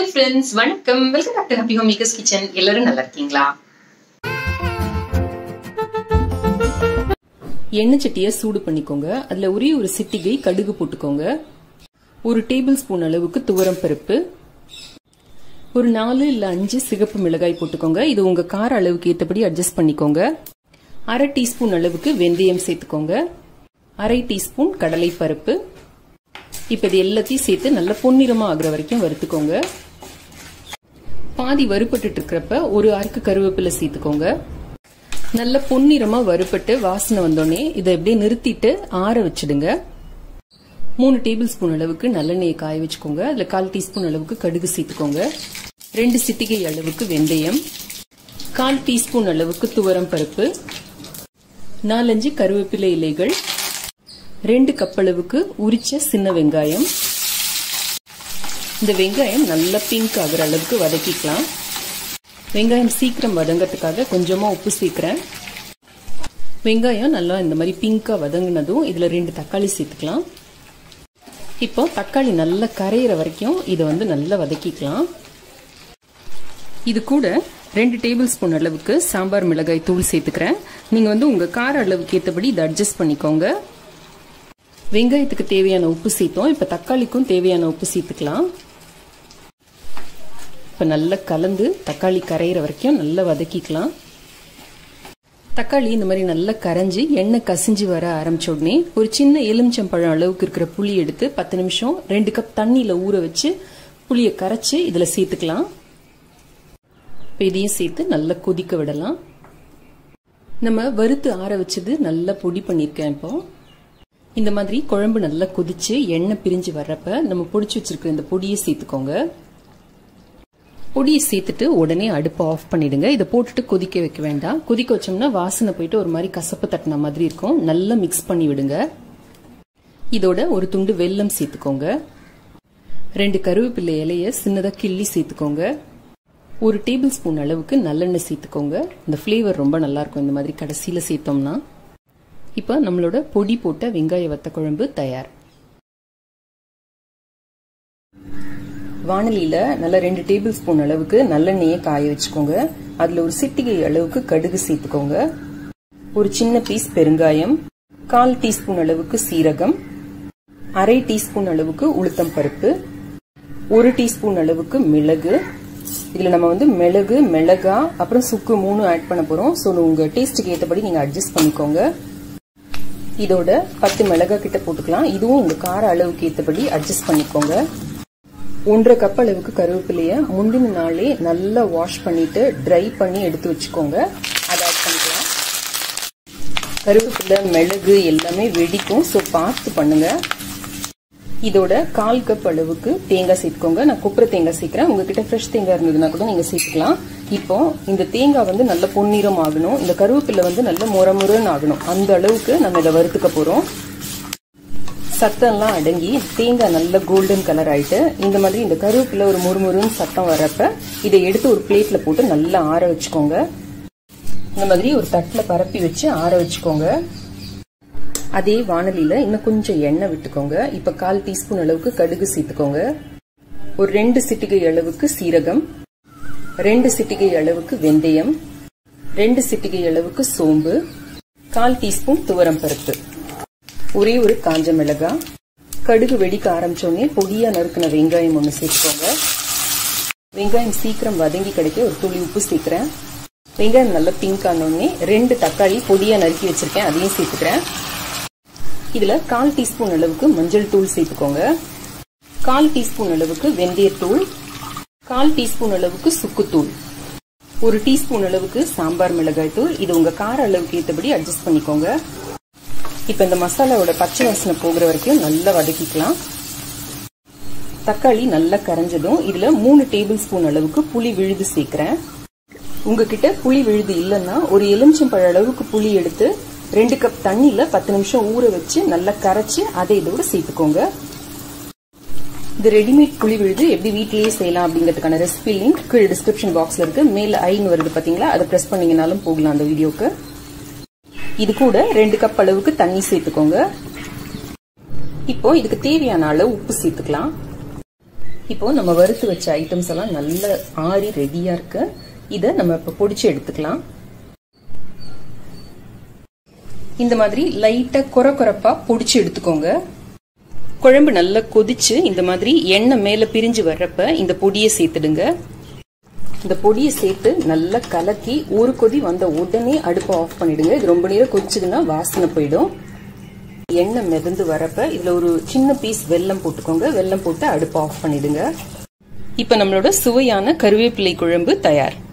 friends வணக்கம் welcome back to happy home makers kitchen எல்லாரும் நல்லா இருக்கீங்களா எண்ணெய் சட்டியை சூடு பண்ணிக்கோங்க அதுல ஒரே ஒரு சிட்டிகை கடுகு போட்டுக்கோங்க ஒரு டேபிள் ஸ்பூன் அளவுக்கு துவரம் பருப்பு ஒரு நாலு இல்ல அஞ்சு சிகப்பு மிளகாய் போட்டுக்கோங்க இது உங்க கார அளவுக்கு ஏற்றபடி அட்ஜஸ்ட் பண்ணிக்கோங்க அரை டீஸ்பூன் அளவுக்கு வெந்தயம் சேர்த்துக்கோங்க அரை டீஸ்பூன் கடலை பருப்பு இப்ப இது எல்லாத்தையும் சேர்த்து நல்லா பொன்னிறமா ஆகுற வரைக்கும் வறுத்துக்கோங்க பாதி வறுபட்டு இருக்கிறப்ப ஒரு அரைக்கு கருவேப்பிலை சேர்த்துக்கோங்க நல்ல பொன்னிறமா வறுபட்டு வாசனை வந்தோடனே இதை அப்படியே நிறுத்திட்டு ஆற வச்சிடுங்க மூணு டேபிள் ஸ்பூன் அளவுக்கு நல்லெண்ணெயை காய வச்சுக்கோங்க அதுல கால் டீஸ்பூன் அளவுக்கு கடுகு சேர்த்துக்கோங்க ரெண்டு சிட்டிகை அளவுக்கு வெந்தயம் கால் டீஸ்பூன் அளவுக்கு துவரம் பருப்பு நாலஞ்சு கருவேப்பிலை இலைகள் ரெண்டு கப் அளவுக்கு உரிச்ச சின்ன வெங்காயம் இந்த வெங்காயம் நல்லா பிங்க் ஆகுற அளவுக்கு வதக்கிக்கலாம் வெங்காயம் சீக்கிரம் வதங்கிறதுக்காக கொஞ்சமா உப்பு சேர்க்கிறேன் வெங்காயம் நல்லா இந்த மாதிரி பிங்கா வதங்கினதும் இதுல ரெண்டு தக்காளி சேர்த்துக்கலாம் இப்போ தக்காளி நல்லா கரையிற வரைக்கும் இதை வந்து நல்லா வதக்கிக்கலாம் இது கூட ரெண்டு டேபிள் ஸ்பூன் அளவுக்கு சாம்பார் மிளகாய் தூள் சேர்த்துக்கிறேன் நீங்க வந்து உங்க கார அளவுக்கு ஏற்றபடி இதை அட்ஜஸ்ட் பண்ணிக்கோங்க வெங்காயத்துக்கு தேவையான உப்பு சேர்த்தோம் இப்ப தக்காளிக்கும் தேவையான உப்பு சேர்த்துக்கலாம் இப்ப நல்லா கலந்து தக்காளி கரையிற வரைக்கும் நல்லா வதக்கிக்கலாம் தக்காளி இந்த மாதிரி நல்லா கரைஞ்சி எண்ணெய் கசிஞ்சு வர ஆரம்பிச்ச உடனே ஒரு சின்ன எலுமிச்சம்பழம் அளவுக்கு இருக்கிற புளி எடுத்து பத்து நிமிஷம் ரெண்டு கப் தண்ணியில ஊற வச்சு புளியை கரைச்சு இதுல சேர்த்துக்கலாம் இப்போ இதையும் சேர்த்து நல்லா கொதிக்க விடலாம் நம்ம வறுத்து ஆற வச்சது நல்லா பொடி பண்ணியிருக்கேன் இப்போ இந்த மாதிரி குழம்பு நல்லா கொதிச்சு எண்ணெய் பிரிஞ்சு வர்றப்ப நம்ம பொடிச்சு வச்சிருக்கிற இந்த பொடியை சேர்த்துக்கோங்க பொடியை சேர்த்துட்டு உடனே அடுப்பை ஆஃப் பண்ணிடுங்க இதை போட்டுட்டு கொதிக்க வைக்க வேண்டாம் கொதிக்க வச்சோம்னா வாசனை போயிட்டு ஒரு மாதிரி கசப்பு தட்டின மாதிரி இருக்கும் நல்லா மிக்ஸ் பண்ணி விடுங்க இதோட ஒரு துண்டு வெல்லம் சேர்த்துக்கோங்க ரெண்டு கருவேப்பிள்ளை இலைய சின்னதா கிள்ளி சேர்த்துக்கோங்க ஒரு டேபிள் ஸ்பூன் அளவுக்கு நல்லெண்ணெய் சேர்த்துக்கோங்க இந்த ஃப்ளேவர் ரொம்ப நல்லா இருக்கும் இந்த மாதிரி கடைசியில சேர்த்தோம்னா இப்போ நம்மளோட பொடி போட்ட வெங்காய வத்த குழம்பு தயார் வானலியில நல்ல ரெண்டு டேபிள் ஸ்பூன் அளவுக்கு நல்லெண்ணெயை காய வச்சுக்கோங்க அதுல ஒரு சிட்டிகை அளவுக்கு கடுகு சேர்த்துக்கோங்க ஒரு சின்ன பீஸ் பெருங்காயம் கால் டீஸ்பூன் அளவுக்கு சீரகம் அரை டீஸ்பூன் அளவுக்கு உளுத்தம் பருப்பு ஒரு டீஸ்பூன் அளவுக்கு மிளகு இதுல நம்ம வந்து மிளகு மிளகா அப்புறம் சுக்கு மூணு ஆட் பண்ண போறோம் ஸோ உங்க டேஸ்ட்டுக்கு ஏற்றபடி நீங்க அட்ஜஸ்ட் பண்ணிக்கோங்க இதோட பத்து மிளகா கிட்ட போட்டுக்கலாம் இதுவும் உங்க கார அளவுக்கு ஏற்றபடி அட்ஜஸ்ட் பண்ணிக்கோங்க ஒன்றரை கப் அளவுக்கு கருவேப்பிலைய முந்தின நாளே நல்லா வாஷ் பண்ணிட்டு ட்ரை பண்ணி எடுத்து வச்சுக்கோங்க அதை ஆட் பண்ணிக்கலாம் கருவேப்பிலை மிளகு எல்லாமே வெடிக்கும் ஸோ பார்த்து பண்ணுங்க இதோட கால் கப் அளவுக்கு தேங்காய் சேர்த்துக்கோங்க நான் குப்புற தேங்காய் சேர்க்கிறேன் உங்ககிட்ட ஃப்ரெஷ் தேங்காய் இருந்ததுன்னா கூட நீங்க சேர்த்துக்கலாம் இப்போ இந்த தேங்காய் வந்து நல்ல பொன்னிறம் ஆகணும் இந்த கருவேப்பிலை வந்து நல்ல முறமுறன்னு ஆகணும் அந்த அளவுக்கு நம்ம இதை வறுத்துக்க போறோம் சத்தம்லாம் அடங்கி தேங்காய் நல்ல கோல்டன் கலர் ஆயிட்டு இந்த மாதிரி இந்த கருவேப்பிலை ஒரு முறுமுறுன்னு சத்தம் வர்றப்ப இதை எடுத்து ஒரு பிளேட்ல போட்டு நல்லா ஆற வச்சுக்கோங்க இந்த மாதிரி ஒரு தட்டுல பரப்பி வச்சு ஆற வச்சுக்கோங்க அதே வானலியில இன்னும் கொஞ்சம் எண்ணெய் விட்டுக்கோங்க இப்ப கால் டீஸ்பூன் அளவுக்கு கடுகு சேர்த்துக்கோங்க ஒரு ரெண்டு சிட்டிகை அளவுக்கு சீரகம் ரெண்டு சிட்டிகை அளவுக்கு வெந்தயம் ரெண்டு சிட்டிகை அளவுக்கு சோம்பு கால் டீஸ்பூன் துவரம் பருப்பு ஒரே ஒரு காஞ்ச மிளகா கடுகு வெடிக்க ஆரம்பிச்சோடனே பொடியா நறுக்கின வெங்காயம் ஒன்று சேர்த்துக்கோங்க வெங்காயம் சீக்கிரம் வதங்கி கிடைக்க ஒரு துளி உப்பு சேர்க்கிறேன் வெங்காயம் நல்லா பிங்க் ஆனோடனே ரெண்டு தக்காளி பொடியா நறுக்கி வச்சிருக்கேன் அதையும் சேர்த்துக்கிறேன் இதுல கால் டீஸ்பூன் அளவுக்கு மஞ்சள் தூள் சேர்த்துக்கோங்க கால் டீஸ்பூன் அளவுக்கு வெந்தயத்தூள் கால் டீஸ்பூன் அளவுக்கு சுக்குத்தூள் ஒரு டீஸ்பூன் அளவுக்கு சாம்பார் மிளகாய் தூள் இது உங்க கார அளவுக்கு ஏற்றபடி அட்ஜஸ்ட் பண்ணிக்கோங்க இப்ப இந்த மசாலாவோட பச்சை வாசனை போகிற வரைக்கும் நல்லா வதக்கிக்கலாம் தக்காளி நல்லா கரைஞ்சதும் இதுல மூணு டேபிள் ஸ்பூன் அளவுக்கு புளி விழுது சேர்க்கிறேன் உங்ககிட்ட புளி விழுது இல்லைன்னா ஒரு எலுமிச்சம்பழ அளவுக்கு புளி எடுத்து ரெண்டு கப் தண்ணியில பத்து நிமிஷம் ஊற வச்சு நல்லா கரைச்சு அதை இதோட சேர்த்துக்கோங்க இது ரெடிமேட் புளி விழுது எப்படி வீட்டிலேயே செய்யலாம் அப்படிங்கிறதுக்கான ரெசிபி லிங்க் கீழே டிஸ்கிரிப்ஷன் பாக்ஸ்ல இருக்கு மேல ஐன்னு வருது பாத்தீங்களா அதை பிரஸ் பண்ணீங்கனாலும் போகலாம் அந்த வீடியோக்கு இது கூட ரெண்டு கப் அளவுக்கு தண்ணி சேர்த்துக்கோங்க இப்போ இதுக்கு தேவையான அளவு உப்பு சேர்த்துக்கலாம் இப்போ நம்ம வறுத்து வச்ச ஐட்டம்ஸ் எல்லாம் நல்ல ஆறி ரெடியா இருக்கு இதை நம்ம இப்போ பொடிச்சு எடுத்துக்கலாம் இந்த மாதிரி லைட்டா குறை குறைப்பா பொடிச்சு எடுத்துக்கோங்க குழம்பு நல்லா கொதிச்சு இந்த மாதிரி எண்ணெய் மேல பிரிஞ்சு வர்றப்ப இந்த பொடியை சேர்த்துடுங்க இந்த பொடியை சேர்த்து நல்லா கலக்கி ஒரு கொதி வந்த உடனே அடுப்பை ஆஃப் பண்ணிடுங்க இது ரொம்ப நேரம் கொதிச்சதுன்னா வாசனை போயிடும் எண்ணெய் மிதந்து வரப்ப இதுல ஒரு சின்ன பீஸ் வெல்லம் போட்டுக்கோங்க வெல்லம் போட்டு அடுப்பை ஆஃப் பண்ணிடுங்க இப்ப நம்மளோட சுவையான கருவேப்பிலை குழம்பு தயார்